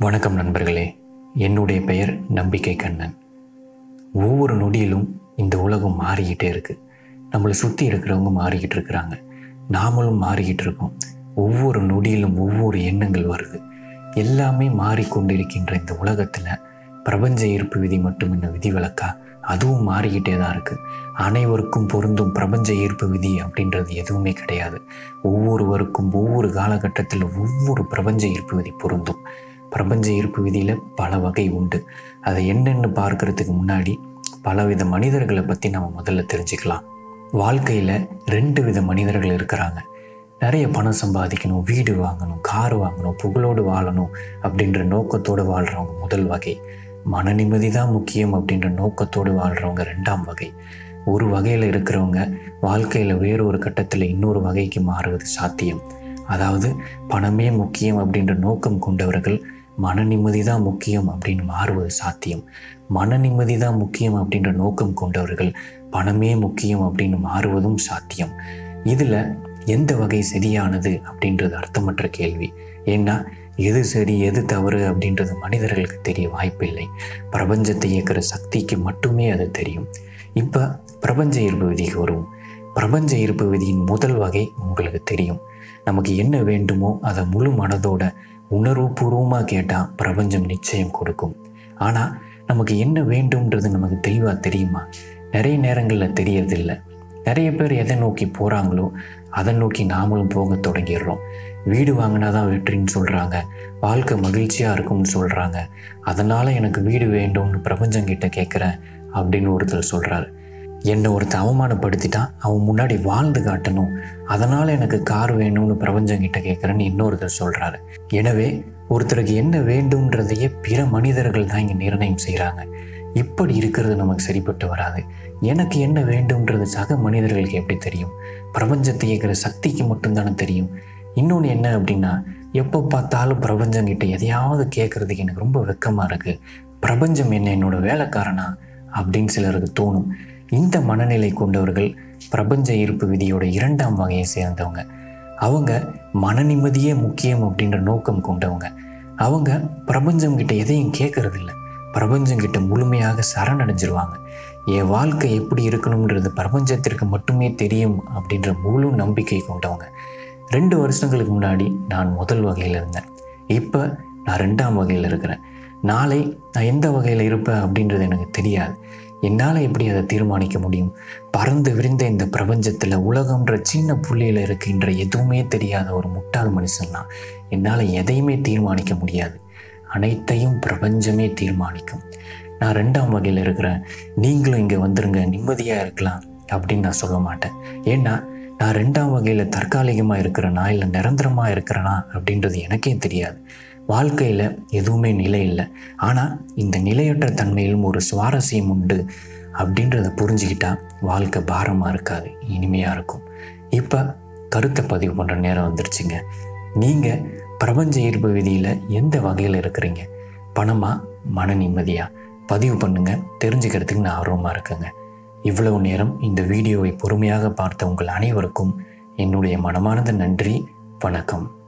வணக்கம் நண்பர்களே என்னுடைய பெயர் நம்பிக்கை கண்ணன் ஒவ்வொரு நொடியிலும் இந்த உலகம் மாறிக்கிட்டே இருக்கு நம்மளை சுற்றி இருக்கிறவங்க மாறிக்கிட்டு இருக்கிறாங்க நாமளும் மாறிக்கிட்டு இருக்கோம் ஒவ்வொரு நொடியிலும் ஒவ்வொரு எண்ணங்கள் வருது எல்லாமே மாறிக்கொண்டிருக்கின்ற இந்த உலகத்தில் பிரபஞ்ச ஈர்ப்பு விதி மட்டும் என்ன விதிவிலக்கா அதுவும் மாறிக்கிட்டே தான் இருக்குது அனைவருக்கும் பொருந்தும் பிரபஞ்ச ஈர்ப்பு விதி அப்படின்றது எதுவுமே கிடையாது ஒவ்வொருவருக்கும் ஒவ்வொரு காலகட்டத்தில் ஒவ்வொரு பிரபஞ்ச ஈர்ப்பு விதி பொருந்தும் பிரபஞ்ச ஈர்ப்பு விதியில் பல வகை உண்டு அதை என்னென்னு பார்க்கறதுக்கு முன்னாடி பலவித மனிதர்களை பற்றி நம்ம முதல்ல தெரிஞ்சுக்கலாம் வாழ்க்கையில் ரெண்டு வித மனிதர்கள் இருக்கிறாங்க நிறைய பணம் சம்பாதிக்கணும் வீடு வாங்கணும் கார் வாங்கணும் புகழோடு வாழணும் அப்படின்ற நோக்கத்தோடு வாழ்கிறவங்க முதல் வகை மன நிம்மதி தான் முக்கியம் அப்படின்ற நோக்கத்தோடு வாழ்கிறவங்க ரெண்டாம் வகை ஒரு வகையில் இருக்கிறவங்க வாழ்க்கையில் வேறொரு கட்டத்தில் இன்னொரு வகைக்கு மாறுவது சாத்தியம் அதாவது பணமே முக்கியம் அப்படின்ற நோக்கம் கொண்டவர்கள் மன நிம்மதி தான் முக்கியம் அப்படின்னு மாறுவது சாத்தியம் மன நிம்மதி தான் முக்கியம் அப்படின்ற நோக்கம் கொண்டவர்கள் பணமே முக்கியம் அப்படின்னு மாறுவதும் சாத்தியம் இதில் எந்த வகை சரியானது அப்படின்றது அர்த்தமற்ற கேள்வி ஏன்னா எது சரி எது தவறு அப்படின்றது மனிதர்களுக்கு தெரிய வாய்ப்பில்லை பிரபஞ்சத்தை இயக்கிற சக்திக்கு மட்டுமே அது தெரியும் இப்போ பிரபஞ்ச ஈர்ப்பு விதிக்கு வருவோம் பிரபஞ்ச ஈர்ப்பு விதியின் முதல் வகை உங்களுக்கு தெரியும் நமக்கு என்ன வேண்டுமோ அதை முழு மனதோட உணர்வுபூர்வமாக கேட்டால் பிரபஞ்சம் நிச்சயம் கொடுக்கும் ஆனால் நமக்கு என்ன வேண்டும்ன்றது நமக்கு தெளிவாக தெரியுமா நிறைய நேரங்களில் தெரியறதில்லை நிறைய பேர் எதை நோக்கி போகிறாங்களோ அதை நோக்கி நாமளும் போக தொடங்கிடுறோம் வீடு வாங்கினா தான் வெற்றின்னு சொல்கிறாங்க வாழ்க்கை மகிழ்ச்சியாக இருக்கும்னு சொல்கிறாங்க அதனால் எனக்கு வீடு வேண்டும்னு பிரபஞ்சங்கிட்ட கேட்குறேன் அப்படின்னு ஒருத்தர் சொல்கிறாரு என்னை ஒருத்தர் அவமானப்படுத்திட்டான் அவன் முன்னாடி வாழ்ந்து காட்டணும் அதனால் எனக்கு கார் வேணும்னு பிரபஞ்சங்கிட்ட கேட்குறேன்னு இன்னொருத்தர் சொல்கிறாரு எனவே ஒருத்தருக்கு என்ன வேண்டும்ன்றதையே பிற மனிதர்கள் தான் இங்கே நிர்ணயம் செய்கிறாங்க இப்படி இருக்கிறது நமக்கு சரிப்பட்டு வராது எனக்கு என்ன வேண்டும்ன்றது சக மனிதர்களுக்கு எப்படி தெரியும் பிரபஞ்சத்தை இயக்கிற சக்திக்கு மட்டும்தானே தெரியும் இன்னொன்று என்ன அப்படின்னா எப்போ பார்த்தாலும் பிரபஞ்சங்கிட்ட எதையாவது கேட்குறதுக்கு எனக்கு ரொம்ப வெக்கமாக இருக்குது பிரபஞ்சம் என்ன என்னோட வேலைக்காரனா அப்படின்னு சிலருக்கு தோணும் இந்த மனநிலை கொண்டவர்கள் பிரபஞ்ச ஈர்ப்பு விதியோட இரண்டாம் வகையை சேர்ந்தவங்க அவங்க மன நிம்மதியே முக்கியம் அப்படின்ற நோக்கம் கொண்டவங்க அவங்க பிரபஞ்சம் கிட்ட எதையும் கேட்கறதில்ல பிரபஞ்சம் கிட்ட முழுமையாக சரணடைஞ்சிருவாங்க என் வாழ்க்கை எப்படி இருக்கணுன்றது பிரபஞ்சத்திற்கு மட்டுமே தெரியும் அப்படின்ற முழு நம்பிக்கை கொண்டவங்க ரெண்டு வருஷங்களுக்கு முன்னாடி நான் முதல் வகையில் இருந்தேன் இப்போ நான் ரெண்டாம் வகையில் இருக்கிறேன் நாளை நான் எந்த வகையில் இருப்பேன் அப்படின்றது எனக்கு தெரியாது என்னால் எப்படி அதை தீர்மானிக்க முடியும் பறந்து விரிந்த இந்த பிரபஞ்சத்தில் உலகம்ன்ற சின்ன புள்ளியில் இருக்கின்ற எதுவுமே தெரியாத ஒரு முட்டாள் மனுஷன் தான் என்னால் எதையுமே தீர்மானிக்க முடியாது அனைத்தையும் பிரபஞ்சமே தீர்மானிக்கும் நான் ரெண்டாம் வகையில் இருக்கிறேன் நீங்களும் இங்கே வந்துருங்க நிம்மதியாக இருக்கலாம் அப்படின்னு நான் சொல்ல மாட்டேன் ஏன்னா நான் ரெண்டாம் வகையில் தற்காலிகமாக இருக்கிறேனா இல்லை நிரந்தரமாக இருக்கிறேனா அப்படின்றது எனக்கே தெரியாது வாழ்க்கையில் எதுவுமே நிலை இல்லை ஆனால் இந்த நிலையற்ற தன்மையிலும் ஒரு சுவாரஸ்யம் உண்டு அப்படின்றத புரிஞ்சுக்கிட்டா வாழ்க்கை பாரமாக இருக்காது இனிமையாக இருக்கும் இப்போ கருத்தை பதிவு பண்ணுற நேரம் வந்துருச்சுங்க நீங்கள் பிரபஞ்ச ஈர்ப்பு விதியில் எந்த வகையில் இருக்கிறீங்க பணமாக மன நிம்மதியாக பதிவு பண்ணுங்கள் தெரிஞ்சுக்கிறதுக்கு நான் ஆர்வமாக இருக்கேங்க இவ்வளவு நேரம் இந்த வீடியோவை பொறுமையாக பார்த்த உங்கள் அனைவருக்கும் என்னுடைய மனமார்ந்த நன்றி வணக்கம்